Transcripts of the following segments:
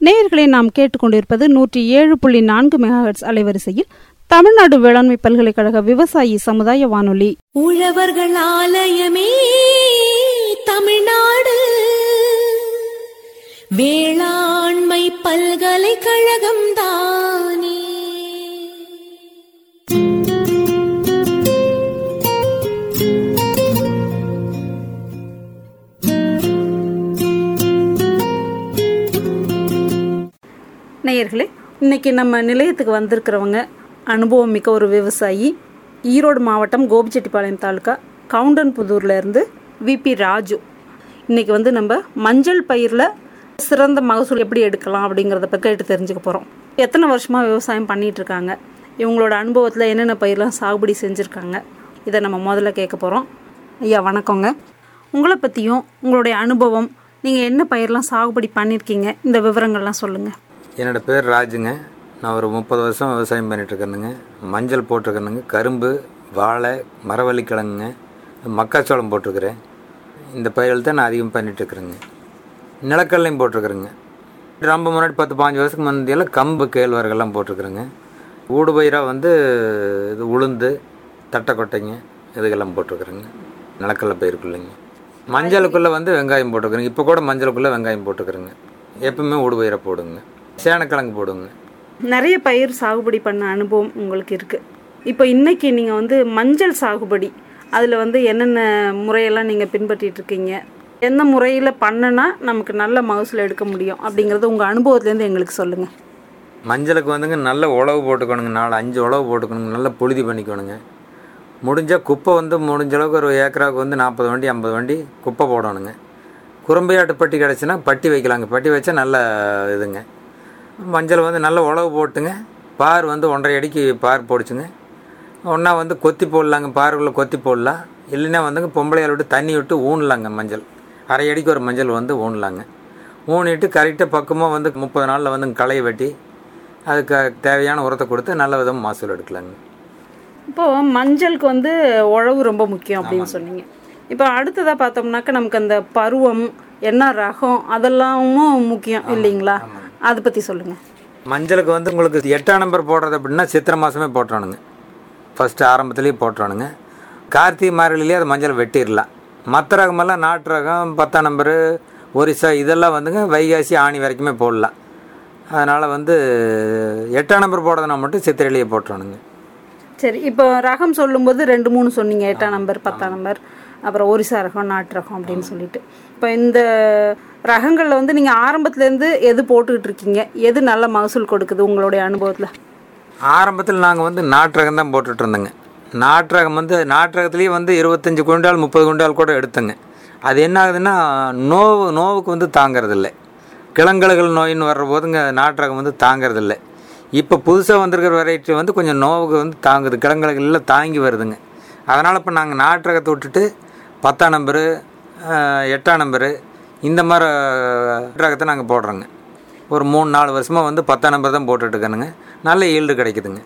நேயர்களை நாம் கேட்டுக்கொண்டிருப்பது நூற்றி ஏழு புள்ளி நான்கு மெகாஹெட்ஸ் அலைவரிசையில் தமிழ்நாடு வேளாண்மை பல்கலைக்கழக விவசாயி சமுதாய வானொலி உழவர்கள் ஆலயமே தமிழ்நாடு வேளாண்மை பல்கலைக்கழகம் தானே நேயர்களே இன்னைக்கு நம்ம நிலையத்துக்கு வந்திருக்கிறவங்க அனுபவம் மிக்க ஒரு விவசாயி ஈரோடு மாவட்டம் கோபிச்செட்டிப்பாளையம் தாலுக்கா கவுண்டன்புதூர்ல இருந்து விபி ராஜு இன்னைக்கு வந்து நம்ம மஞ்சள் பயிரில் சிறந்த மகசூல் எப்படி எடுக்கலாம் அப்படிங்கிறத பற்றி கேட்டு தெரிஞ்சுக்க போகிறோம் எத்தனை வருஷமாக விவசாயம் பண்ணிட்டு இருக்காங்க இவங்களோட அனுபவத்தில் என்னென்ன பயிரெலாம் சாகுபடி செஞ்சுருக்காங்க இதை நம்ம முதல்ல கேட்க போகிறோம் ஐயா வணக்கங்க உங்களை பற்றியும் உங்களுடைய அனுபவம் நீங்கள் என்ன பயிரெலாம் சாகுபடி பண்ணியிருக்கீங்க இந்த விவரங்கள்லாம் சொல்லுங்கள் என்னோட பேர் ராஜுங்க நான் ஒரு முப்பது வருஷம் விவசாயம் பண்ணிகிட்ருக்கேனுங்க மஞ்சள் போட்டிருக்கேனுங்க கரும்பு வாழை மரவள்ளிக்கிழங்குங்க மக்காச்சோளம் போட்டிருக்கிறேன் இந்த பயிர்கள் தான் நான் அதிகம் பண்ணிகிட்ருக்குறேங்க நிலக்கடலையும் போட்டிருக்குறேங்க ரொம்ப முன்னாடி பத்து பாஞ்சு வருஷத்துக்கு முந்தையெல்லாம் கம்பு கேழ்வரகெல்லாம் போட்டிருக்குறேங்க ஊடு பயிராக வந்து இது உளுந்து தட்டைக்கொட்டைங்க இதுக்கெல்லாம் போட்டிருக்குறேங்க நிலக்கடலை பயிருக்குள்ளேங்க மஞ்சளுக்குள்ளே வந்து வெங்காயம் போட்டிருக்குறேங்க இப்போ கூட மஞ்சளுக்குள்ளே வெங்காயம் போட்டுக்கிறேங்க எப்பவுமே ஊடு பயிரை போடுங்க சேனக்கிழங்கு போடுங்க நிறைய பயிர் சாகுபடி பண்ண அனுபவம் உங்களுக்கு இருக்கு இப்போ இன்னைக்கு நீங்கள் வந்து மஞ்சள் சாகுபடி அதில் வந்து என்னென்ன முறையெல்லாம் நீங்கள் பின்பற்றிட்டு இருக்கீங்க எந்த முறையில் பண்ணுனா நமக்கு நல்ல மகசூல் எடுக்க முடியும் அப்படிங்கிறது உங்கள் அனுபவத்துலேருந்து எங்களுக்கு சொல்லுங்கள் மஞ்சளுக்கு வந்துங்க நல்ல உழவு போட்டுக்கணுங்க நாலு அஞ்சு உழவு போட்டுக்கணுங்க நல்லா புழுதி பண்ணிக்கணுங்க முடிஞ்சால் குப்பை வந்து முடிஞ்ச அளவுக்கு ஒரு ஏக்கராவுக்கு வந்து நாற்பது வண்டி ஐம்பது வண்டி குப்பை போடணுங்க குறும்பையாட்டு பட்டி கிடச்சுன்னா பட்டி வைக்கலாங்க பட்டி வச்சா நல்ல இதுங்க மஞ்சள் வந்து நல்ல உழவு போட்டுங்க பார் வந்து ஒன்றரை அடிக்கு பார் போடுச்சுங்க ஒன்றா வந்து கொத்தி போடலாங்க பாருக்குள்ளே கொத்தி போடலாம் இல்லைன்னா வந்துங்க பொம்பளையால் விட்டு தண்ணி விட்டு ஊனலாங்க மஞ்சள் அரை அடிக்கு ஒரு மஞ்சள் வந்து ஊனலாங்க ஊனிட்டு கரெக்டாக பக்கமாக வந்து முப்பது நாளில் வந்து களையை வெட்டி அதுக்கு தேவையான உரத்தை கொடுத்து நல்ல விதமாக மகசூல் எடுக்கலாங்க இப்போது மஞ்சளுக்கு வந்து உழவு ரொம்ப முக்கியம் அப்படின்னு சொன்னீங்க இப்போ அடுத்ததாக பார்த்தோம்னாக்கா நமக்கு அந்த பருவம் என்ன ரகம் அதெல்லாமும் முக்கியம் இல்லைங்களா அதை பற்றி சொல்லுங்கள் மஞ்சளுக்கு வந்து உங்களுக்கு எட்டாம் நம்பர் போடுறது அப்படின்னா சித்திரை மாதமே போட்டுறானுங்க ஃபஸ்ட்டு ஆரம்பத்துலேயே போட்டுறானுங்க கார்த்திகை மார்கழிலேயே அது மஞ்சள் வெட்டிடலாம் மற்ற ரகமெல்லாம் நாட்டு ரகம் பத்தாம் நம்பரு ஒரிசா இதெல்லாம் வந்துங்க வைகாசி ஆணி வரைக்குமே போடலாம் அதனால் வந்து எட்டாம் நம்பர் போடுறதுனா மட்டும் சித்திரையிலேயே போட்டுறானுங்க சரி இப்போ ரகம் சொல்லும்போது ரெண்டு மூணு சொன்னீங்க எட்டாம் நம்பர் பத்தாம் நம்பர் அப்புறம் ஒரிசா ரகம் நாட்டு ரகம் அப்படின்னு சொல்லிட்டு இப்போ இந்த ரகங்களில் வந்து நீங்கள் ஆரம்பத்துலேருந்து எது போட்டுக்கிட்டு இருக்கீங்க எது நல்ல மகசூல் கொடுக்குது உங்களுடைய அனுபவத்தில் ஆரம்பத்தில் நாங்கள் வந்து நாட்டு ரகம் தான் போட்டுட்டு இருந்தோங்க நாட்டு ரகம் வந்து நாட்டு ரகத்துலேயே வந்து இருபத்தஞ்சி குவிண்டால் முப்பது குவிண்டால் கூட எடுத்தங்க அது என்ன ஆகுதுன்னா நோவு நோவுக்கு வந்து தாங்கிறதில்ல கிழங்கழுகள் நோயின்னு வர்ற போதுங்க நாட்டு ரகம் வந்து தாங்கிறதில்ல இப்போ புதுசாக வந்திருக்கிற வெரைட்டி வந்து கொஞ்சம் நோவுக்கு வந்து தாங்குது கிழங்கழுகள் தாங்கி வருதுங்க அதனால் இப்போ நாங்கள் நாட்டு ரகத்தை விட்டுட்டு பத்தாம் நம்பரு அஹ், எட்டாம் நம்பரு இந்த மாதிரி ரகத்தை நாங்கள் போடுறோங்க ஒரு மூணு நாலு வருஷமாக வந்து பத்தாம் நம்பர் தான் போட்டுட்ருக்கேனுங்க நல்ல ஈல்டு கிடைக்குதுங்க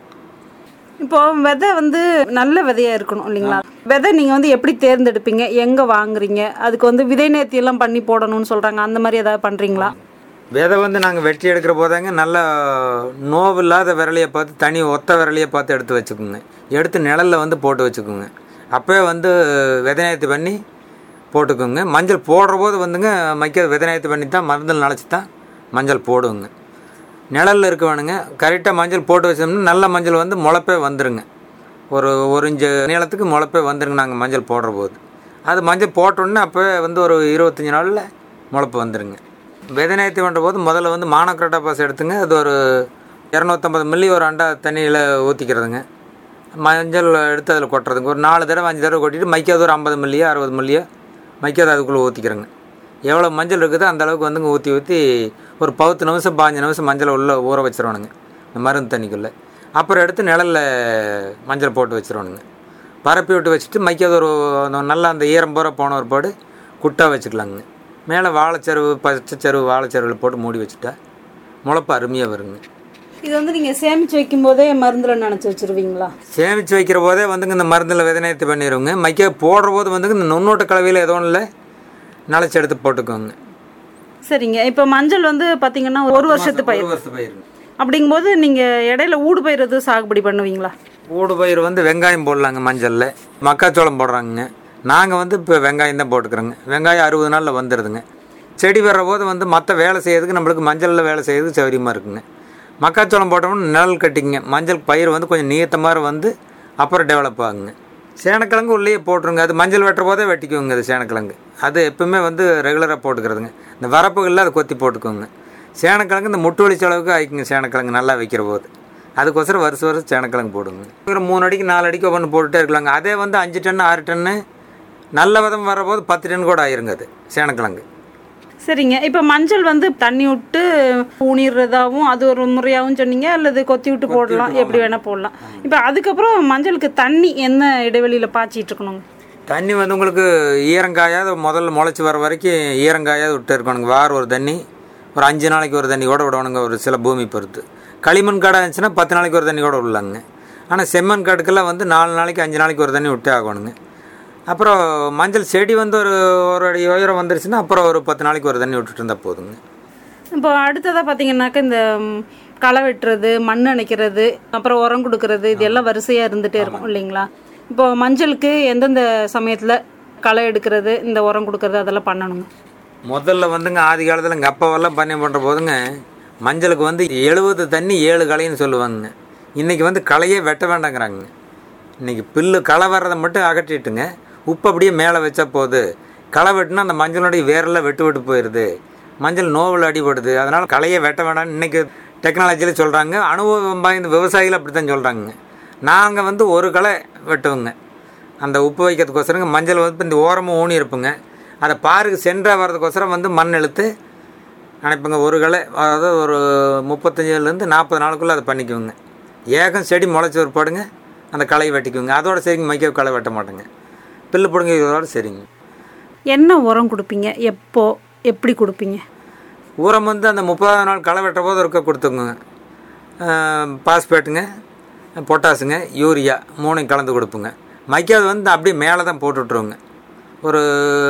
இப்போ விதை வந்து நல்ல விதையா இருக்கணும் இல்லைங்களா விதை நீங்கள் வந்து எப்படி தேர்ந்தெடுப்பீங்க எங்கே வாங்குறீங்க அதுக்கு வந்து விதை நேர்த்தி எல்லாம் பண்ணி போடணும்னு சொல்கிறாங்க அந்த மாதிரி ஏதாவது பண்ணுறீங்களா விதை வந்து நாங்கள் வெட்டி எடுக்கிற போதாங்க நல்ல நோவு இல்லாத விரலையை பார்த்து தனி ஒத்த விரலையை பார்த்து எடுத்து வச்சுக்கோங்க எடுத்து நிழலில் வந்து போட்டு வச்சுக்கோங்க அப்போயே வந்து விதநயத்து பண்ணி போட்டுக்கோங்க மஞ்சள் போடுற போது வந்துங்க மைக்க விதநயத்து பண்ணி தான் மருந்தில் நினச்சி தான் மஞ்சள் போடுவோங்க நிழலில் இருக்க வேணுங்க கரெக்டாக மஞ்சள் போட்டு வச்சோம்னா நல்ல மஞ்சள் வந்து முளைப்பே வந்துருங்க ஒரு ஒரு இஞ்சு நீளத்துக்கு முளைப்பே வந்துருங்க நாங்கள் மஞ்சள் போடுற போது அது மஞ்சள் போட்டோன்னே அப்போ வந்து ஒரு இருபத்தஞ்சி நாளில் முளைப்பு வந்துருங்க விதை நேர்த்தி பண்ணுற போது முதல்ல வந்து மானக்ரோட்டா பாஸ் எடுத்துங்க அது ஒரு இரநூத்தம்பது மில்லி ஒரு அண்டா தண்ணியில் ஊற்றிக்கிறதுங்க மஞ்சள் எடுத்து அதில் கொட்டுறதுங்க ஒரு நாலு தடவை அஞ்சு தடவை கொட்டிட்டு மைக்காது ஒரு ஐம்பது மில்லியோ அறுபது மில்லியோ மைக்காது அதுக்குள்ளே ஊற்றிக்கிறேங்க எவ்வளோ மஞ்சள் இருக்குதோ அந்த அளவுக்கு வந்துங்க ஊற்றி ஊற்றி ஒரு பத்து நிமிஷம் பாஞ்சு நிமிஷம் மஞ்சளை உள்ளே ஊற வச்சிடணுங்க இந்த மருந்து தண்ணிக்குள்ளே அப்புறம் எடுத்து நிழல்ல மஞ்சள் போட்டு வச்சிடணுங்க பரப்பி விட்டு வச்சுட்டு மைக்காது ஒரு அந்த நல்லா அந்த ஈரம் பூரா போன ஒரு பாடு குட்டாக வச்சுக்கலாங்க மேலே வாழைச்சருவு பச்சைச்சருவு வாழைச்சருவில் போட்டு மூடி வச்சுட்டா முளைப்பு அருமையாக வருங்க இது வந்து நீங்கள் சேமித்து வைக்கும் போதே மருந்தில் நினச்சி வச்சிருவீங்களா சேமித்து வைக்கிற போதே வந்துங்க இந்த மருந்தில் விதநயத்து பண்ணிடுவோங்க மைக்க போடுற போது வந்துங்க இந்த நுண்ணோட்ட கலவையில் ஏதோ ஒன்றில் நிலச்சி எடுத்து போட்டுக்கோங்க சரிங்க இப்போ மஞ்சள் வந்து பார்த்தீங்கன்னா ஒரு வருஷத்து பயிர் ஒரு வருஷத்து பயிருங்க அப்படிங்கும்போது நீங்கள் இடையில ஊடு பயிர் எதுவும் சாகுபடி பண்ணுவீங்களா ஊடு பயிர் வந்து வெங்காயம் போடலாங்க மஞ்சளில் மக்காச்சோளம் போடுறாங்க நாங்கள் வந்து இப்போ வெங்காயம் தான் போட்டுக்கிறோங்க வெங்காயம் அறுபது நாளில் வந்துடுதுங்க செடி வர்ற போது வந்து மற்ற வேலை செய்யறதுக்கு நம்மளுக்கு மஞ்சளில் வேலை செய்யறதுக்கு சௌகரியமாக இருக்குங்க மக்காச்சோளம் போட்டோம்னா நிழல் கட்டிங்க மஞ்சள் பயிர் வந்து கொஞ்சம் நீத்த மாதிரி வந்து அப்புறம் டெவலப் ஆகுங்க சேனக்கிழங்கு உள்ளேயே போட்டுருங்க அது மஞ்சள் வெட்டுற போதே வெட்டிக்குவோங்க அது சேனக்கிழங்கு அது எப்பவுமே வந்து ரெகுலராக போட்டுக்கிறதுங்க இந்த வரப்புகளில் அதை கொத்தி போட்டுக்கோங்க சேனக்கிழங்கு இந்த முட்டு வலி செலவுக்கு ஆயிக்குங்க சேனக்கிழங்கு நல்லா வைக்கிற போது அதுக்கோசரம் வருஷம் வருஷம் சேனக்கிழங்கு போடுங்க ஒரு மூணு அடிக்கு நாலு அடிக்கு ஒவ்வொன்று போட்டுட்டே இருக்கலாங்க அதே வந்து அஞ்சு டன் ஆறு டன்னு நல்ல விதம் வரபோது பத்து டன் கூட ஆயிருங்க அது சேனக்கிழங்கு சரிங்க இப்போ மஞ்சள் வந்து தண்ணி விட்டு ஊனிடுறதாவும் அது ஒரு முறையாகவும் சொன்னீங்க அல்லது கொத்தி விட்டு போடலாம் எப்படி வேணால் போடலாம் இப்போ அதுக்கப்புறம் மஞ்சளுக்கு தண்ணி என்ன இடைவெளியில் பாய்ச்சிட்டு இருக்கணுங்க தண்ணி வந்து உங்களுக்கு ஈரங்காயாவது முதல்ல முளைச்சி வர வரைக்கும் ஈரங்காயாவது விட்டு இருக்கணுங்க வாரம் ஒரு தண்ணி ஒரு அஞ்சு நாளைக்கு ஒரு தண்ணி கூட விடணுங்க ஒரு சில பூமி பொறுத்து களிமண் காடாக இருந்துச்சுன்னா பத்து நாளைக்கு ஒரு தண்ணி கூட விடலாங்க ஆனால் செம்மண் காடுக்கெல்லாம் வந்து நாலு நாளைக்கு அஞ்சு நாளைக்கு ஒரு தண்ணி விட்டே ஆகணுங்க அப்புறம் மஞ்சள் செடி வந்து ஒரு ஒரு அடி உயரம் வந்துருச்சுன்னா அப்புறம் ஒரு பத்து நாளைக்கு ஒரு தண்ணி விட்டுட்டு இருந்தால் போதுங்க இப்போ அடுத்ததாக பார்த்தீங்கன்னாக்கா இந்த ம், களை வெட்டுறது மண் அணைக்கிறது அப்புறம் உரம் கொடுக்கறது இது எல்லாம் வரிசையாக இருந்துகிட்டே இருக்கும் இல்லைங்களா இப்போ மஞ்சளுக்கு எந்தெந்த சமயத்தில் களை எடுக்கிறது இந்த உரம் கொடுக்கறது அதெல்லாம் பண்ணணுங்க முதல்ல வந்துங்க ஆதி காலத்தில் எங்கள் அப்பாவெல்லாம் பண்ணி பண்ணுற போதுங்க மஞ்சளுக்கு வந்து எழுபது தண்ணி ஏழு களைன்னு சொல்லுவாங்க இன்றைக்கி வந்து களையே வெட்ட வேண்டாங்கிறாங்க இன்றைக்கி பில்லு களை வர்றதை மட்டும் அகற்றிட்டுங்க உப்பு அப்படியே மேலே வச்சா போகுது களை வெட்டினா அந்த மஞ்சளுடைய வேரெல்லாம் வெட்டு விட்டு போயிடுது மஞ்சள் நோவில் அடிபடுது அதனால் களையை வெட்ட வேண்டாம்னு இன்றைக்கி டெக்னாலஜியில் சொல்கிறாங்க அனுபவம் வாய்ந்த விவசாயிகள் அப்படி தான் சொல்கிறாங்க நாங்கள் வந்து ஒரு களை வெட்டுவோங்க அந்த உப்பு வைக்கிறதுக்கோசரங்க மஞ்சள் வந்து இந்த ஓரமும் ஊனி இருப்புங்க அதை பாருக்கு சென்றாக வர்றதுக்கோசரம் வந்து மண் இழுத்து அனுப்புங்க ஒரு களை அதாவது ஒரு முப்பத்தஞ்சுலேருந்து நாற்பது நாளுக்குள்ளே அதை பண்ணிக்குவோங்க ஏகம் செடி முளைச்சி ஒருபாடுங்க அந்த களையை வெட்டிக்குவோங்க அதோட சரிங்க மைக்க களை வெட்ட மாட்டேங்க பில்லு பிடுங்க இதோட சரிங்க என்ன உரம் கொடுப்பீங்க எப்போ எப்படி கொடுப்பீங்க உரம் வந்து அந்த முப்பதாவது நாள் களை வெட்டுற போது இருக்க கொடுத்துங்க பாஸ்பேட்டுங்க பொட்டாசுங்க யூரியா மூணையும் கலந்து கொடுப்புங்க மைக்காது வந்து அப்படியே மேலே தான் போட்டு விட்ருவோங்க ஒரு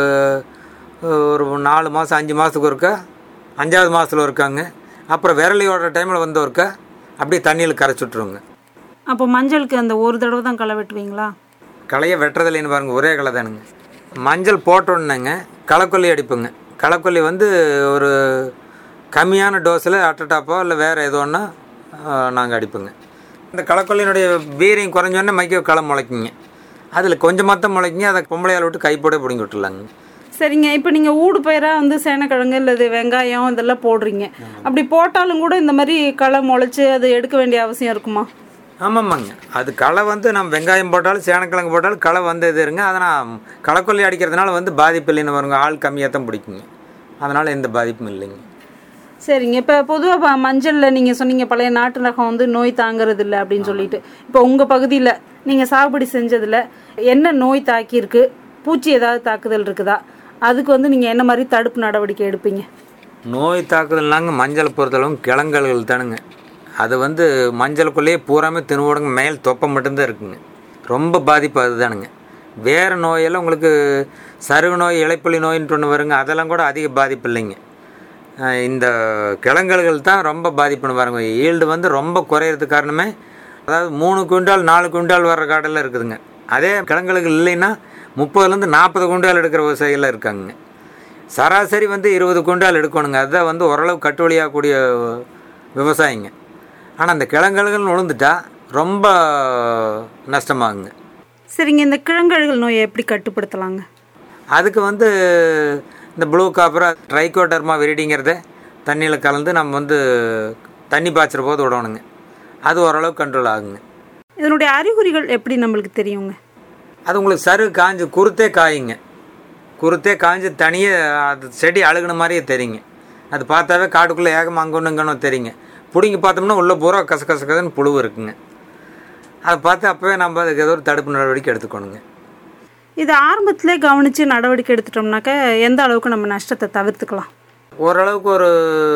ஒரு நாலு மாதம் அஞ்சு மாதத்துக்கு ஒருக்கா அஞ்சாவது மாதத்தில் இருக்காங்க அப்புறம் விரலி ஓடுற டைமில் வந்து ஒருக்கா அப்படியே தண்ணியில் கரைச்சி விட்ருவோங்க அப்போ மஞ்சளுக்கு அந்த ஒரு தடவை தான் களை வெட்டுவீங்களா களையை வெட்டுறதில்லைன்னு பாருங்க ஒரே களை தானுங்க மஞ்சள் போட்டோன்னேங்க களைக்கொல்லி அடிப்புங்க களைக்கொல்லி வந்து ஒரு கம்மியான டோஸில் அட்டட்டாப்போ இல்லை வேறு ஏதோ ஒன்றா நாங்கள் அடிப்போங்க இந்த களைக்கொல்லியினுடைய வீரியம் குறைஞ்சோடனே மைக்க களை முளைக்குங்க அதில் கொஞ்சமாக தான் முளைக்குங்க அதை பொம்பளையால் விட்டு கைப்பட பிடிங்கி விட்டுலாங்க சரிங்க இப்போ நீங்கள் ஊடு பயிராக வந்து சேனக்கிழங்கு இல்லை வெங்காயம் இதெல்லாம் போடுறீங்க அப்படி போட்டாலும் கூட இந்த மாதிரி களை முளைச்சி அது எடுக்க வேண்டிய அவசியம் இருக்குமா ஆமாம்மாங்க அது களை வந்து நம்ம வெங்காயம் போட்டாலும் சேனக்கிழங்கு போட்டாலும் களை வந்து இது இருங்க அதை நான் களைக்கொல்லி அடிக்கிறதுனால வந்து பாதிப்பு இல்லைன்னு வருங்க ஆள் கம்மியாக தான் பிடிக்குங்க அதனால் எந்த பாதிப்பும் இல்லைங்க சரிங்க இப்போ பொதுவாக மஞ்சளில் நீங்கள் சொன்னீங்க பழைய நாட்டு ரகம் வந்து நோய் தாங்கிறது இல்லை அப்படின்னு சொல்லிட்டு இப்போ உங்கள் பகுதியில் நீங்கள் சாகுபடி செஞ்சதில் என்ன நோய் தாக்கியிருக்கு பூச்சி ஏதாவது தாக்குதல் இருக்குதா அதுக்கு வந்து நீங்கள் என்ன மாதிரி தடுப்பு நடவடிக்கை எடுப்பீங்க நோய் தாக்குதல்னாங்க மஞ்சள் பொறுத்தளவு கிழங்கல்கள் தானுங்க அது வந்து மஞ்சளுக்குள்ளேயே பூராமே திணுவோடுங்க மேல் தொப்பை மட்டும்தான் இருக்குங்க ரொம்ப பாதிப்பு அதுதானுங்க வேறு நோயெல்லாம் உங்களுக்கு சருகு நோய் இலைப்புள்ளி நோயின்ட்டு ஒன்று வருங்க அதெல்லாம் கூட அதிக பாதிப்பு இல்லைங்க அஹ் இந்த கிழங்கல்கள் தான் ரொம்ப பாதிப்புன்னு பாருங்க ஈல்டு வந்து ரொம்ப குறையிறதுக்கு காரணமே அதாவது மூணு குவிண்டால் நாலு குவிண்டால் வர்ற காடெல்லாம் இருக்குதுங்க அதே கிழங்கல்கள் இல்லைன்னா முப்பதுலேருந்து நாற்பது குவிண்டால் எடுக்கிற விவசாயிகள்லாம் இருக்காங்க சராசரி வந்து இருபது குவிண்டால் எடுக்கணுங்க அதுதான் வந்து ஓரளவு கட்டுவழியாகக்கூடிய விவசாயிங்க ஆனால் அந்த கிழங்கல்கள் விழுந்துட்டா ரொம்ப நஷ்டமாகுங்க சரிங்க இந்த கிழங்கழுகல் நோயை எப்படி கட்டுப்படுத்தலாங்க அதுக்கு வந்து இந்த ப்ளூ காப்பரா ட்ரைகோடர்மா விரிடிங்கிறத தண்ணியில் கலந்து நம்ம வந்து தண்ணி பாய்ச்சுற போது விடணுங்க அது ஓரளவு கண்ட்ரோல் ஆகுங்க இதனுடைய அறிகுறிகள் எப்படி நம்மளுக்கு தெரியுங்க அது உங்களுக்கு சரு காஞ்சு குருத்தே காயுங்க குருத்தே காஞ்சு தனியே அது செடி அழுகுன மாதிரியே தெரியுங்க அது பார்த்தாவே காட்டுக்குள்ளே ஏகமாக அங்கே ஒன்று இங்கன்னு தெரியுங்க பிடிங்கி பார்த்தோம்னா உள்ளே பூரா கச கச கசன்னு புழு இருக்குங்க அதை பார்த்து அப்போவே நம்ம அதுக்கு ஏதோ ஒரு தடுப்பு நடவடிக்கை எடுத்துக்கணுங்க இது ஆரம்பத்திலே கவனித்து நடவடிக்கை எடுத்துட்டோம்னாக்க எந்த அளவுக்கு நம்ம நஷ்டத்தை தவிர்த்துக்கலாம் ஓரளவுக்கு ஒரு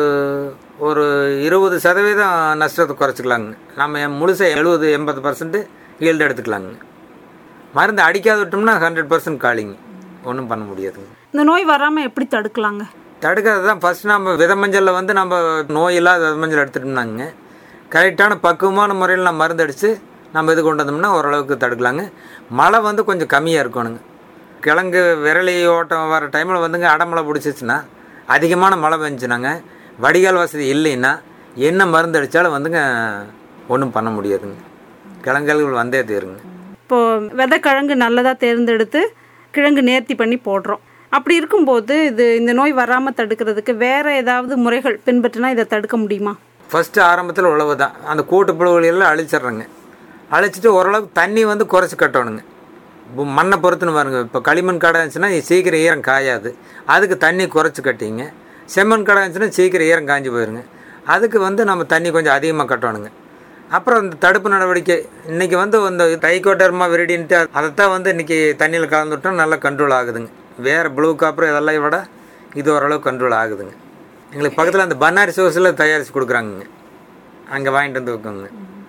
ஒரு இருபது சதவீதம் நஷ்டத்தை குறைச்சிக்கலாங்க நம்ம முழுசாக எழுபது எண்பது பர்சன்ட் ஈல்டு எடுத்துக்கலாங்க மருந்து அடிக்காத விட்டோம்னா ஹண்ட்ரட் பர்சன்ட் காலிங்க ஒன்றும் பண்ண முடியாதுங்க இந்த நோய் வராமல் எப்படி தடுக்கலாங்க தடுக்கிறது தான் ஃபஸ்ட் நம்ம வித மஞ்சளில் வந்து நம்ம நோய் இல்லாத வித மஞ்சள் எடுத்துட்டோம்னாங்க கரெக்டான பக்குவமான முறையில் நம்ம மருந்து அடித்து நம்ம இது கொண்டு வந்தோம்னா ஓரளவுக்கு தடுக்கலாங்க மழை வந்து கொஞ்சம் கம்மியாக இருக்கணுங்க கிழங்கு விரலி ஓட்டம் வர டைமில் வந்துங்க அடமழை பிடிச்சிச்சுன்னா அதிகமான மழை பெஞ்சுனாங்க வடிகால் வசதி இல்லைன்னா என்ன மருந்து அடித்தாலும் வந்துங்க ஒன்றும் பண்ண முடியாதுங்க கிழங்குகள் வந்தே தீருங்க இப்போ விதை கிழங்கு நல்லதாக தேர்ந்தெடுத்து கிழங்கு நேர்த்தி பண்ணி போடுறோம் அப்படி இருக்கும்போது இது இந்த நோய் வராமல் தடுக்கிறதுக்கு வேற ஏதாவது முறைகள் பின்பற்றினா இதை தடுக்க முடியுமா ஃபஸ்ட்டு ஆரம்பத்தில் உழவு தான் அந்த கூட்டு புழுவுகளை எல்லாம் அழிச்சிட்றேங்க அழிச்சிட்டு ஓரளவுக்கு தண்ணி வந்து குறைச்சி கட்டணுங்க இப்போ மண்ணை பொறுத்துன்னு பாருங்க இப்போ களிமண் கடை இருந்துச்சுன்னா சீக்கிரம் ஈரம் காயாது அதுக்கு தண்ணி குறைச்சி கட்டிங்க செம்மண் கடை இருந்துச்சுன்னா சீக்கிரம் ஈரம் காஞ்சி போயிருங்க அதுக்கு வந்து நம்ம தண்ணி கொஞ்சம் அதிகமாக கட்டணுங்க அப்புறம் இந்த தடுப்பு நடவடிக்கை இன்றைக்கி வந்து இந்த டைகோட்டர்மா விரிடின்ட்டு அதைத்தான் வந்து இன்றைக்கி தண்ணியில் கலந்துவிட்டோம் நல்லா கண்ட்ரோல் ஆகுதுங்க வேறு ப்ளூ காப்பர் இதெல்லாம் விட இது ஓரளவுக்கு கண்ட்ரோல் ஆகுதுங்க எங்களுக்கு பக்கத்தில் அந்த பன்னாரி சோர்ஸில் தயாரித்து கொடுக்குறாங்கங்க அங்கே வாங்கிட்டு வந்து வைக்கோங்க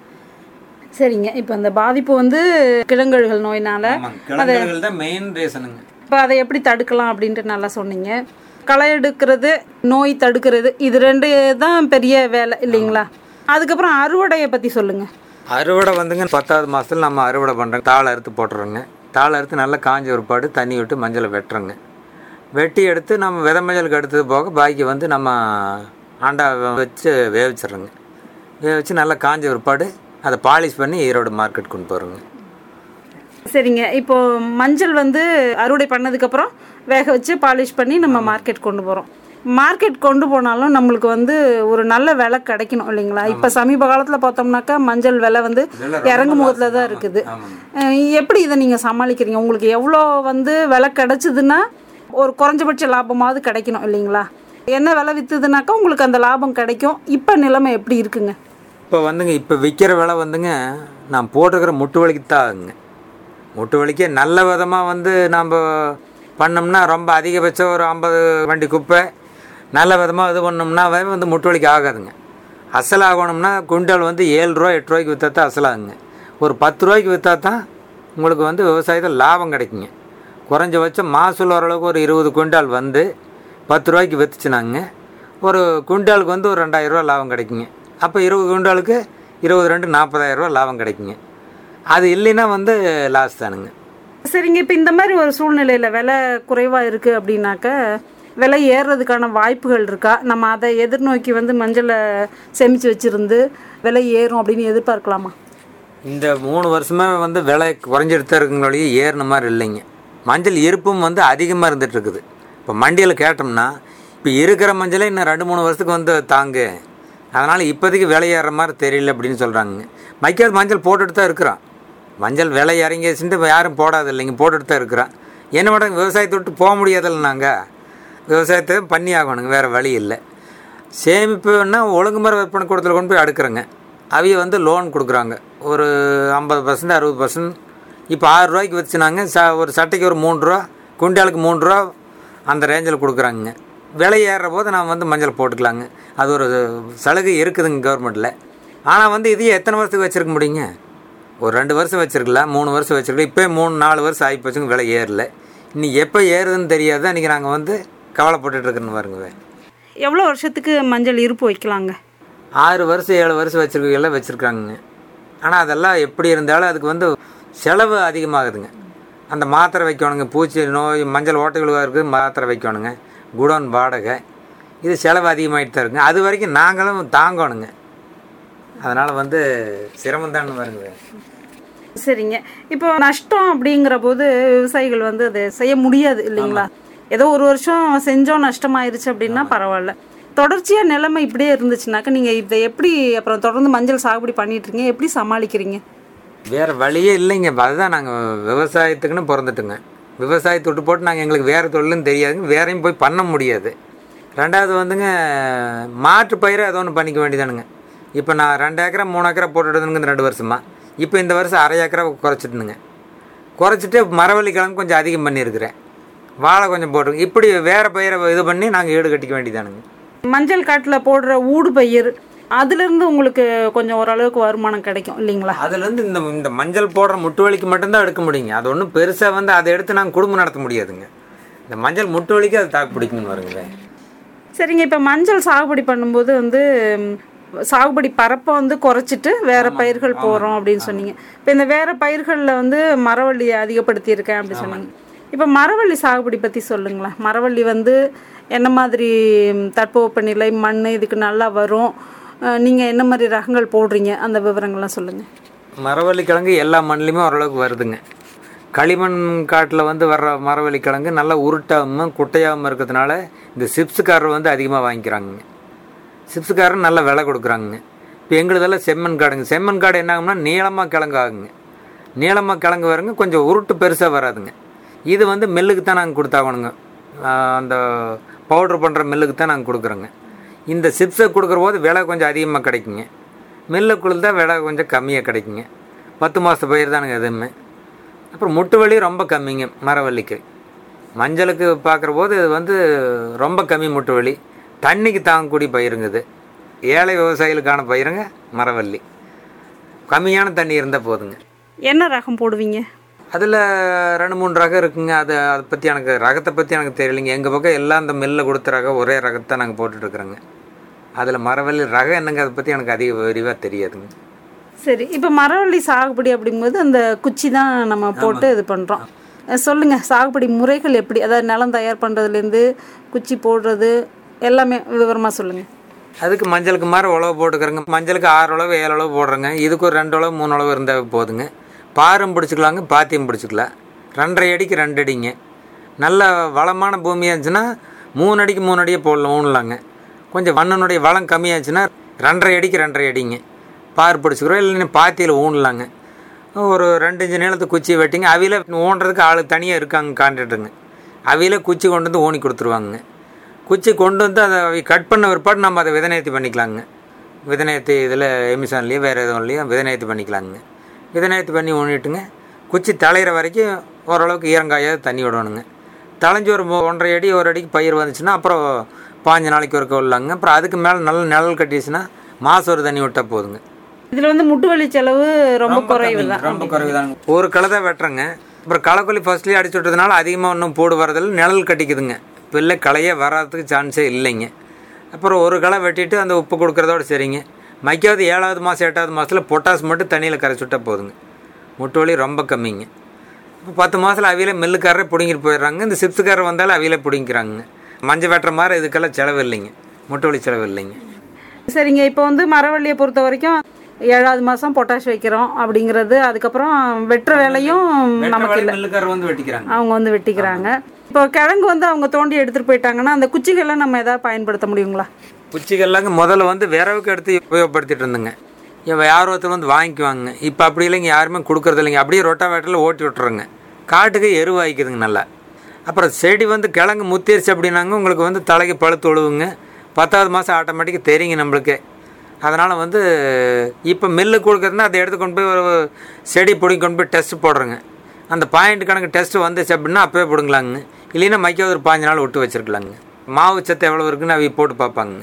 சரிங்க இப்போ அந்த பாதிப்பு வந்து கிழங்கழுகள் நோயினால கிழங்குகள் தான் மெயின் ரீசனுங்க இப்போ அதை எப்படி தடுக்கலாம் அப்படின்ட்டு நல்லா சொன்னீங்க களை எடுக்கிறது நோய் தடுக்கிறது இது ரெண்டு தான் பெரிய வேலை இல்லைங்களா அதுக்கப்புறம் அறுவடையை பற்றி சொல்லுங்கள் அறுவடை வந்துங்க பத்தாவது மாதத்தில் நம்ம அறுவடை பண்ணுறோங்க தாளை அறுத்து போட்டுறோங்க தாளை அறுத்து நல்லா காஞ்ச ஒருபாடு தண்ணி விட்டு மஞ்சளை வெட்டுறோங்க வெட்டி எடுத்து நம்ம வித மஞ்சளுக்கு எடுத்தது போக பாக்கி வந்து நம்ம ஆண்டா வச்சு வேவிச்சிட்றோங்க வேவிச்சு நல்லா காஞ்ச ஒருபாடு அதை பாலிஷ் பண்ணி ஈரோடு மார்க்கெட் கொண்டு போகிறோங்க சரிங்க இப்போ மஞ்சள் வந்து அறுவடை பண்ணதுக்கப்புறம் வேக வச்சு பாலிஷ் பண்ணி நம்ம மார்க்கெட் கொண்டு போகிறோம் மார்க்கெட் கொண்டு போனாலும் நம்மளுக்கு வந்து ஒரு நல்ல விலை கிடைக்கணும் இல்லைங்களா இப்போ சமீப காலத்தில் பார்த்தோம்னாக்கா மஞ்சள் விலை வந்து இறங்கு முகத்தில் தான் இருக்குது அஹ் எப்படி இதை நீங்கள் சமாளிக்கிறீங்க உங்களுக்கு எவ்வளோ வந்து விலை கிடைச்சதுன்னா ஒரு குறைஞ்சபட்ச லாபமாவது கிடைக்கணும் இல்லைங்களா என்ன விலை விற்றுதுனாக்கா உங்களுக்கு அந்த லாபம் கிடைக்கும் இப்போ நிலைமை எப்படி இருக்குங்க இப்போ வந்துங்க இப்போ விற்கிற விலை வந்துங்க நான் போட்டிருக்கிற முட்டு வலிக்கு தான் ஆகுங்க முட்டு வலிக்கே நல்ல விதமாக வந்து நம்ம பண்ணோம்னா ரொம்ப அதிகபட்சம் ஒரு ஐம்பது வண்டி குப்பை நல்ல விதமாக இது பண்ணோம்னா வந்து முட்டு வலிக்கு ஆகாதுங்க அசல் ஆகணும்னா குண்டால் வந்து ஏழு ரூபா எட்டு ரூபாய்க்கு விற்றா தான் அசலாகுங்க ஒரு பத்து ரூபாய்க்கு விற்றா தான் உங்களுக்கு வந்து விவசாயத்தில் லாபம் கிடைக்குங்க குறைஞ்சபட்சம் மாசூல் ஓரளவுக்கு ஒரு இருபது குண்டால் வந்து பத்து ரூபாய்க்கு விற்றுச்சுனாங்க ஒரு குண்டாலுக்கு வந்து ஒரு ரெண்டாயிரம் ரூபா லாபம் கிடைக்குங்க அப்போ இருபது குண்டாலுக்கு இருபது ரெண்டு நாற்பதாயிரம் ரூபா லாபம் கிடைக்குங்க அது இல்லைன்னா வந்து லாஸ் தானுங்க சரிங்க இப்போ இந்த மாதிரி ஒரு சூழ்நிலையில் விலை குறைவாக இருக்குது அப்படின்னாக்க விலை ஏறுறதுக்கான வாய்ப்புகள் இருக்கா நம்ம அதை எதிர்நோக்கி வந்து மஞ்சளை சேமித்து வச்சுருந்து விலை ஏறும் அப்படின்னு எதிர்பார்க்கலாமா இந்த மூணு வருஷமாக வந்து விலை குறைஞ்சிட்டு தான் இருக்குங்களே ஏறின மாதிரி இல்லைங்க மஞ்சள் இருப்பும் வந்து அதிகமாக இருந்துட்டு இருக்குது இப்போ மண்டியில் கேட்டோம்னா இப்போ இருக்கிற மஞ்சளே இன்னும் ரெண்டு மூணு வருஷத்துக்கு வந்து தாங்கு அதனால் இப்போதைக்கு விலை ஏறுற மாதிரி தெரியல அப்படின்னு சொல்கிறாங்க மைக்காவது மஞ்சள் போட்டுட்டு தான் இருக்கிறோம் மஞ்சள் விலை இறங்கிச்சுட்டு இப்போ யாரும் போடாது இல்லைங்க போட்டுட்டு தான் இருக்கிறோம் என்ன பண்ணுறாங்க விவசாயத்தை விட்டு போக முடியாதில்ல நாங்கள் விவசாயத்தை பண்ணி ஆகணுங்க வேறு வழி இல்லை சேமிப்புன்னா ஒழுங்குமுறை விற்பனை கூடத்தில் கொண்டு போய் அடுக்குறேங்க அவிய வந்து லோன் கொடுக்குறாங்க ஒரு ஐம்பது பர்சன்ட் அறுபது பர்சன்ட் இப்போ ஆறு ரூபாய்க்கு வச்சுனாங்க ச ஒரு சட்டைக்கு ஒரு மூணு ரூபா குண்டாலுக்கு மூணு ரூபா அந்த ரேஞ்சில் கொடுக்குறாங்க விலை ஏறுற போது நான் வந்து மஞ்சள் போட்டுக்கலாங்க அது ஒரு சலுகை இருக்குதுங்க கவர்மெண்ட்டில் ஆனால் வந்து இதையே எத்தனை வருஷத்துக்கு வச்சுருக்க முடியுங்க ஒரு ரெண்டு வருஷம் வச்சுருக்கலாம் மூணு வருஷம் வச்சுருக்கலாம் இப்போ மூணு நாலு வருஷம் ஆகி போச்சுங்க விலை ஏறல இன்னி எப்போ ஏறுதுன்னு தெரியாது இன்றைக்கி நாங்கள் வந்து கவலைப்பட்டுட்டு இருக்கேன்னு பாருங்க எவ்வளோ வருஷத்துக்கு மஞ்சள் இருப்பு வைக்கலாங்க ஆறு வருஷம் ஏழு வருஷம் வச்சுருக்கெல்லாம் வச்சுருக்காங்க ஆனால் அதெல்லாம் எப்படி இருந்தாலும் அதுக்கு வந்து செலவு அதிகமாகுதுங்க அந்த மாத்திரை வைக்கணுங்க பூச்சி நோய் மஞ்சள் ஓட்டைகள் இருக்குது மாத்திரை வைக்கணுங்க குடோன் வாடகை இது செலவு அதிகமாகிட்டு தான் இருக்குங்க அது வரைக்கும் நாங்களும் தாங்கணுங்க அதனால் வந்து சிரமம் தான் பாருங்க சரிங்க இப்போ நஷ்டம் அப்படிங்கிற போது விவசாயிகள் வந்து அதை செய்ய முடியாது இல்லைங்களா ஏதோ ஒரு வருஷம் செஞ்சோம் நஷ்டமாயிருச்சு அப்படின்னா பரவாயில்ல தொடர்ச்சியாக நிலைமை இப்படியே இருந்துச்சுனாக்கா நீங்கள் இதை எப்படி அப்புறம் தொடர்ந்து மஞ்சள் சாகுபடி பண்ணிட்டு இருக்கீங்க எப்படி சமாளிக்கிறீங்க வேறு வழியே இல்லைங்க அதுதான் நாங்கள் விவசாயத்துக்குன்னு பிறந்துட்டுங்க விவசாயத்தை விட்டு போட்டு நாங்கள் எங்களுக்கு வேறு தொழிலும் தெரியாதுங்க வேறையும் போய் பண்ண முடியாது ரெண்டாவது வந்துங்க மாற்று பயிரை ஏதோ ஒன்று பண்ணிக்க வேண்டியதானுங்க இப்போ நான் ரெண்டு ஏக்கரா மூணு ஏக்கரா போட்டுடுதுங்க இந்த ரெண்டு வருஷமா இப்போ இந்த வருஷம் அரை ஏக்கரா குறைச்சிட்டுனுங்க குறைச்சிட்டு மரவள்ளி கிழங்கு கொஞ்சம் அதிகம் பண்ணியிருக்கிறேன் வாழை கொஞ்சம் போட்டு இப்படி வேறு பயிரை இது பண்ணி நாங்கள் ஈடு கட்டிக்க வேண்டியதானுங்க மஞ்சள் காட்டில் போடுற ஊடு பயிர் அதுலேருந்து உங்களுக்கு கொஞ்சம் ஓரளவுக்கு வருமானம் கிடைக்கும் இல்லைங்களா அதுலேருந்து இந்த இந்த மஞ்சள் போடுற முட்டு வலிக்கு மட்டும்தான் எடுக்க முடியுங்க அது ஒன்றும் பெருசாக வந்து அதை எடுத்து நாங்கள் குடும்பம் நடத்த முடியாதுங்க இந்த மஞ்சள் முட்டு வலிக்கு அது தாக்கு பிடிக்கும்னு வருங்க சரிங்க இப்போ மஞ்சள் சாகுபடி பண்ணும்போது வந்து ம், சாகுபடி பரப்பை வந்து குறைச்சிட்டு வேற பயிர்கள் போகிறோம் அப்படின்னு சொன்னீங்க இப்போ இந்த வேற பயிர்களில் வந்து மரவள்ளி அதிகப்படுத்தி இருக்கேன் அப்படின்னு சொன்னீங்க இப்போ மரவள்ளி சாகுபடி பற்றி சொல்லுங்களேன் மரவள்ளி வந்து என்ன மாதிரி ம், தட்பவெப்பநிலை மண் இதுக்கு நல்லா வரும் நீங்கள் என்ன மாதிரி ரகங்கள் போடுறீங்க அந்த விவரங்கள்லாம் சொல்லுங்கள் மரவள்ளி கிழங்கு எல்லா மண்ணுலையுமே ஓரளவுக்கு வருதுங்க களிமண் காட்டில் வந்து வர்ற மரவள்ளி கிழங்கு நல்லா உருட்டாகவும் குட்டையாகவும் இருக்கிறதுனால இந்த சிப்ஸுக்காரர் வந்து அதிகமாக வாங்கிக்கிறாங்க சிப்ஸுக்காரர் நல்ல விலை கொடுக்குறாங்க இப்போ எங்களுதெல்லாம் செம்மண் காடுங்க செம்மண் காடு என்ன ஆகும்னா நீளமாக கிழங்கு ஆகுங்க நீளமாக கிழங்கு வருங்க கொஞ்சம் உருட்டு பெருசாக வராதுங்க இது வந்து மில்லுக்கு தான் நாங்கள் கொடுத்தாகணுங்க ஆஹ் அந்த பவுட்ரு பண்ணுற மில்லுக்கு தான் நாங்கள் கொடுக்குறோங்க இந்த சிப்ஸை கொடுக்குற போது விலை கொஞ்சம் அதிகமாக கிடைக்குங்க மில்லுக்குள்ள தான் விலை கொஞ்சம் கம்மியாக கிடைக்குங்க பத்து மாத பயிர் தானுங்க எதுவுமே அப்புறம் முட்டு வலி ரொம்ப கம்மிங்க மரவள்ளிக்கு மஞ்சளுக்கு பார்க்குற போது இது வந்து ரொம்ப கம்மி முட்டு வலி தண்ணிக்கு தாங்கக்கூடிய பயிருங்க இது ஏழை விவசாயிகளுக்கான பயிருங்க மரவள்ளி கம்மியான தண்ணி இருந்தால் போதுங்க என்ன ரகம் போடுவீங்க அதில் ரெண்டு மூணு ரகம் இருக்குங்க அது அதை பற்றி எனக்கு ரகத்தை பற்றி எனக்கு தெரியலைங்க எங்கள் பக்கம் எல்லாம் அந்த மில்லில் கொடுத்த ரகம் ஒரே ரகத்தை நாங்கள் போட்டுட்ருக்குறோங்க அதில் மரவள்ளி ரகம் என்னங்க அதை பற்றி எனக்கு அதிக விரிவாக தெரியாதுங்க சரி இப்போ மரவள்ளி சாகுபடி அப்படிங்கும்போது அந்த குச்சி தான் நம்ம போட்டு இது பண்ணுறோம் சொல்லுங்கள் சாகுபடி முறைகள் எப்படி அதாவது நிலம் தயார் பண்ணுறதுலேருந்து குச்சி போடுறது எல்லாமே விவரமாக சொல்லுங்கள் அதுக்கு மஞ்சளுக்கு மாதிரி உழவு போட்டுக்கிறோங்க மஞ்சளுக்கு ஆறு உழவு ஏழு உழவு போடுறோங்க இதுக்கு ஒரு ரெண்டு உழவு மூணு உழவு இருந்தால் போதுங்க பாரும் பிடிச்சிக்கலாங்க பாத்தியும் பிடிச்சிக்கலாம் ரெண்டரை அடிக்கு ரெண்டு அடிங்க நல்ல வளமான பூமியாக இருந்துச்சுன்னா மூணு அடிக்கு மூணு அடியே போடலாம் ஊனலாங்க கொஞ்சம் மண்ணனுடைய வளம் கம்மியாச்சுன்னா ரெண்டரை அடிக்கு ரெண்டரை அடிங்க பார் பிடிச்சிக்கிறோம் இல்லைன்னா பாத்தியில் ஊனலாங்க ஒரு ரெண்டு இன்ச்சு நீளத்து குச்சி வெட்டிங்க அவியில் ஊன்றதுக்கு ஆள் தனியாக இருக்காங்க கான்ட்ராக்டருங்க அவியில் குச்சி கொண்டு வந்து ஊனி கொடுத்துருவாங்க குச்சி கொண்டு வந்து அதை அவி கட் பண்ண பிற்பாடு நம்ம அதை விதநேர்த்தி பண்ணிக்கலாங்க விதநேர்த்தி இதில் எமிசான்லேயோ வேறு எதுவும்லையும் விதநேர்த்தி பண்ணிக்கலாங்க விதநேர்த்தி பண்ணி ஊனிட்டுங்க குச்சி தளையிற வரைக்கும் ஓரளவுக்கு ஈரங்காயாக தண்ணி விடணுங்க தளைஞ்சு ஒரு மு- ஒன்றரை அடி ஒரு அடிக்கு பயிர் வந்துச்சுன்னா அப்புறம் பாஞ்சு நாளைக்கு ஒருக்க விடலாங்க அப்புறம் அதுக்கு மேலே நல்ல நிழல் கட்டிடுச்சுன்னா மாதம் ஒரு தண்ணி விட்டால் போதுங்க இதில் வந்து முட்டு வலி செலவு ரொம்ப குறைவு தான் ரொம்ப குறைவுதாங்க ஒரு களை தான் வெட்டுறேங்க அப்புறம் களைக்கொல்லி ஃபர்ஸ்ட்லேயே அடிச்சு விட்டதுனால அதிகமாக ஒன்றும் போடு வரதில்ல நிழல் கட்டிக்குதுங்க இப்போ இல்லை களையே வராதுக்கு சான்ஸே இல்லைங்க அப்புறம் ஒரு களை வெட்டிட்டு அந்த உப்பு கொடுக்குறதோட சரிங்க மைக்காவது ஏழாவது மாதம் எட்டாவது மாதத்தில் பொட்டாஸ் மட்டும் தண்ணியில் கரைச்சி விட்டா போதுங்க முட்டு வலி ரொம்ப கம்மிங்க இப்போ பத்து மாதத்தில் அவியில மில்லுக்காரரே பிடுங்கிட்டு போயிடுறாங்க இந்த சிப்ஸுக்காரர் வந்தாலும் அவியில பிடிங்கிறாங்க மஞ்சள் வெட்டுற மாதிரி இதுக்கெல்லாம் செலவு இல்லைங்க முட்டு வலி செலவு இல்லைங்க சரிங்க இப்போ வந்து மரவள்ளியை பொறுத்த வரைக்கும் ஏழாவது மாதம் பொட்டாஷ் வைக்கிறோம் அப்படிங்கிறது அதுக்கப்புறம் வெட்டுற வேலையும் நமக்கு இல்லை மில்லுக்காரர் வந்து வெட்டிக்கிறாங்க அவங்க வந்து வெட்டிக்கிறாங்க இப்போ கிழங்கு வந்து அவங்க தோண்டி எடுத்துகிட்டு போயிட்டாங்கன்னா அந்த குச்சிகளை நம்ம எதாவது பயன்படுத்த முடியுங்களா குச்சிகள்லாங்க முதல்ல வந்து விரவுக்கு எடுத்து உபயோகப்படுத்திட்டு இருந்தேங்க இவன் யார் ஒருத்தர் வந்து வாங்கிக்குவாங்க இப்போ அப்படி இல்லைங்க யாருமே கொடுக்கறது இல்லைங்க அப்படியே ரொட்டாவேட்டரில் ஓட்டி விட்டுறோங்க காட்டுக்கு எருவாய்க்குதுங்க நல்லா அப்புறம் செடி வந்து கிழங்கு முத்திருச்சு அப்படின்னாங்க உங்களுக்கு வந்து தலைக்கு பழுத்து விழுவுங்க பத்தாவது மாதம் ஆட்டோமேட்டிக்காக தெரியுங்க நம்மளுக்கு அதனால் வந்து இப்போ மில்லு கொடுக்குறதுனா அதை எடுத்து கொண்டு போய் ஒரு செடி பிடிங்கி கொண்டு போய் டெஸ்ட் போடுறோங்க அந்த பாயிண்ட் கணக்கு டெஸ்ட் வந்துச்சு அப்படின்னா அப்போவே பிடுங்கலாங்க இல்லைன்னா மைக்காவது ஒரு பாஞ்சு நாள் விட்டு வச்சிருக்கலாங்க மாவு சத்து எவ்வளோ இருக்குன்னு அவங்க போட்டு பார்ப்பாங்க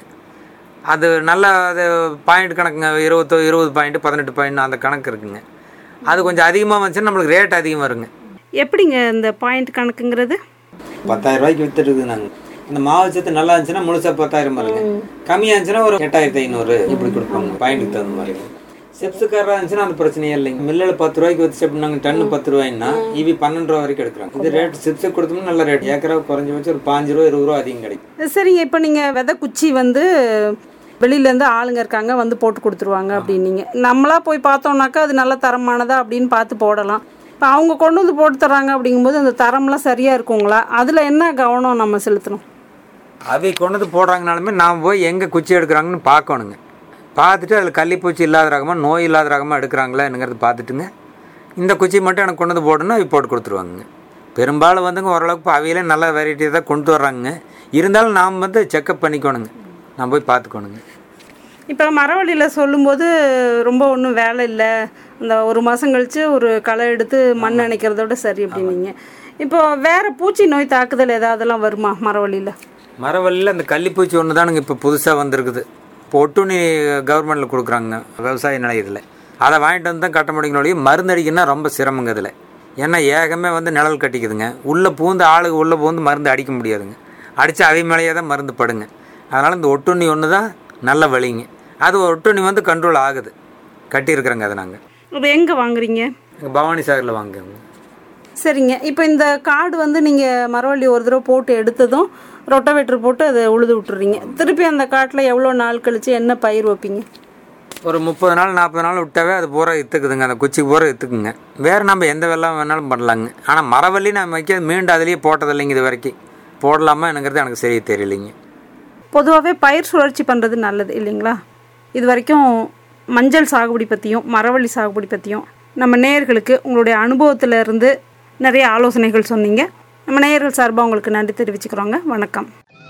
அது நல்ல அது பாயிண்ட் கணக்குங்க இருபத்தோ இருபது பாயிண்ட் பதினெட்டு பாயிண்ட் அந்த கணக்கு இருக்குங்க அது கொஞ்சம் அதிகமாக வந்துச்சுன்னா நம்மளுக்கு ரேட் அதிகம் வருங்க எப்படிங்க இந்த பாயிண்ட் கணக்குங்கிறது பத்தாயிரம் ரூபாய்க்கு வித்துட்டு நாங்கள் அந்த மாவு சத்து நல்லா இருந்துச்சுன்னா முழுசாக பத்தாயிரம் வருங்க கம்மியாக இருந்துச்சுன்னா ஒரு எட்டாயிரத்தி ஐநூறு இப்படி கொடுப்பாங்க பாயிண்ட்டுக்கு தகுந்த மாதிரி செப்ஸுக்காரராக இருந்துச்சுன்னா அந்த பிரச்சனையே இல்லைங்க மில்லில் பத்து ரூபாய்க்கு வச்சு அப்படின்னாங்க டன்னு பத்து ரூபாய்னா இவி பன்னெண்டு ரூபா வரைக்கும் எடுக்கிறாங்க இது ரேட் சிப்ஸுக்கு கொடுத்தோம்னா நல்ல ரேட் ஏக்கரா குறைஞ்சி வச்சு ஒரு பாஞ்சு ரூபா இருபது ரூபா அதிகம் கிடைக்கும் சரிங்க இப்போ நீங்கள் விதை குச்சி வந்து வெளியிலேருந்து ஆளுங்க இருக்காங்க வந்து போட்டு கொடுத்துருவாங்க அப்படின்னீங்க நம்மளா போய் பார்த்தோம்னாக்கா அது நல்ல தரமானதா அப்படின்னு பார்த்து போடலாம் இப்போ அவங்க கொண்டு வந்து போட்டு தர்றாங்க அப்படிங்கும்போது அந்த தரம்லாம் சரியாக இருக்குங்களா அதில் என்ன கவனம் நம்ம செலுத்தணும் அவை கொண்டு வந்து போடுறாங்கனாலுமே நாம் போய் எங்கே குச்சி எடுக்கிறாங்கன்னு பார்க்கணுங்க பார்த்துட்டு அதில் கள்ளிப்பூச்சி இல்லாத ரகமாக நோய் இல்லாத ரகமாக எடுக்கிறாங்களா என்னங்கிறது பார்த்துட்டுங்க இந்த குச்சி மட்டும் எனக்கு கொண்டு வந்து போடணும்னா அவை போட்டு கொடுத்துருவாங்க பெரும்பாலும் வந்துங்க ஓரளவுக்கு இப்போ அவையிலே நல்ல வெரைட்டி தான் கொண்டு வர்றாங்க இருந்தாலும் நாம் வந்து செக்கப் பண்ணிக்கணுங்க நான் போய் பார்த்துக்கணுங்க இப்போ மரவள்ளியில் சொல்லும்போது ரொம்ப ஒன்றும் வேலை இல்லை அந்த ஒரு மாதம் கழித்து ஒரு களை எடுத்து மண் அணைக்கிறதோட சரி அப்படின்னீங்க இப்போ வேறு பூச்சி நோய் தாக்குதல் ஏதாவதெல்லாம் வருமா மரவள்ளியில் மரவள்ளியில் அந்த கள்ளிப்பூச்சி ஒன்று தானுங்க இப்போ புதுசாக வந்திருக்குது இப்போ ஒட்டுண்ணி கவர்மெண்ட்டில் கொடுக்குறாங்க விவசாய நிலையத்தில் அதை வாங்கிட்டு வந்து தான் கட்ட முடியுங்களோடையும் மருந்து அடிக்கணும்னா ரொம்ப சிரமங்க இதில் ஏன்னா ஏகமே வந்து நிழல் கட்டிக்குதுங்க உள்ளே பூந்து ஆளுக்கு உள்ளே பூந்து மருந்து அடிக்க முடியாதுங்க அடித்து அவை மேலேயே தான் மருந்து படுங்க அதனால் இந்த ஒட்டுண்ணி ஒன்று தான் நல்ல வழிங்க அது ஒட்டுண்ணி வந்து கண்ட்ரோல் ஆகுது கட்டியிருக்கிறோங்க அதை நாங்கள் அது எங்கே வாங்குறீங்க எங்கள் பவானி சாகரில் வாங்குங்க சரிங்க இப்போ இந்த காடு வந்து நீங்கள் மரவள்ளி ஒரு தடவை போட்டு எடுத்ததும் ரொட்டவேட்டர் போட்டு அதை உழுது விட்டுறீங்க திருப்பி அந்த காட்டில் எவ்வளோ நாள் கழித்து என்ன பயிர் வைப்பீங்க ஒரு முப்பது நாள் நாற்பது நாள் விட்டாவே அது பூரா இத்துக்குதுங்க அந்த குச்சி பூரா இத்துக்குங்க வேறு நம்ம எந்த வெள்ளம் வேணாலும் பண்ணலாங்க ஆனால் மரவள்ளி நம்ம வைக்க மீண்டும் அதுலேயே போட்டதில்லைங்க இது வரைக்கும் போடலாமா என்னங்கிறது எனக்கு சரியா தெரியலைங்க பொதுவாகவே பயிர் சுழற்சி பண்ணுறது நல்லது இல்லைங்களா இது வரைக்கும் மஞ்சள் சாகுபடி பற்றியும் மரவள்ளி சாகுபடி பற்றியும் நம்ம நேயர்களுக்கு உங்களுடைய அனுபவத்துல இருந்து நிறைய ஆலோசனைகள் சொன்னீங்க நம்ம நேயர்கள் சார்பாக உங்களுக்கு நன்றி தெரிவிச்சுக்கிறோங்க வணக்கம்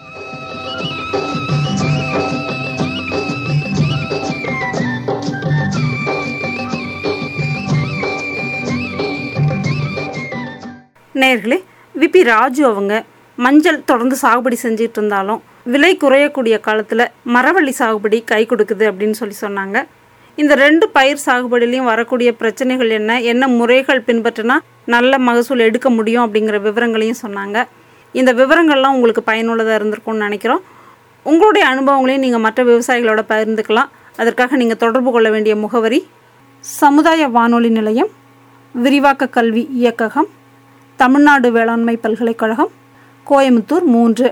நேர்களே விபி ராஜு அவங்க மஞ்சள் தொடர்ந்து சாகுபடி செஞ்சுட்டு இருந்தாலும் விலை குறையக்கூடிய காலத்தில் மரவள்ளி சாகுபடி கை கொடுக்குது அப்படின்னு சொல்லி சொன்னாங்க இந்த ரெண்டு பயிர் சாகுபடியிலையும் வரக்கூடிய பிரச்சனைகள் என்ன என்ன முறைகள் பின்பற்றினா நல்ல மகசூல் எடுக்க முடியும் அப்படிங்கிற விவரங்களையும் சொன்னாங்க இந்த விவரங்கள்லாம் உங்களுக்கு பயனுள்ளதாக இருந்திருக்கும்னு நினைக்கிறோம் உங்களுடைய அனுபவங்களையும் நீங்கள் மற்ற விவசாயிகளோட பகிர்ந்துக்கலாம் அதற்காக நீங்கள் தொடர்பு கொள்ள வேண்டிய முகவரி சமுதாய வானொலி நிலையம் விரிவாக்க கல்வி இயக்ககம் தமிழ்நாடு வேளாண்மை பல்கலைக்கழகம் கோயம்புத்தூர் மூன்று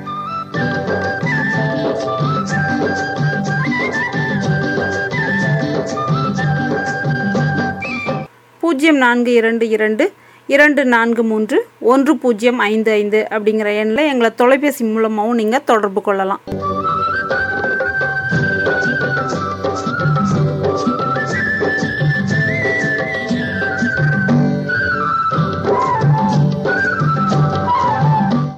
பூஜ்ஜியம் நான்கு இரண்டு இரண்டு இரண்டு நான்கு மூன்று ஒன்று பூஜ்ஜியம் ஐந்து ஐந்து அப்படிங்கிற எண்ணில் எங்களை தொலைபேசி மூலமாகவும் நீங்கள் தொடர்பு கொள்ளலாம்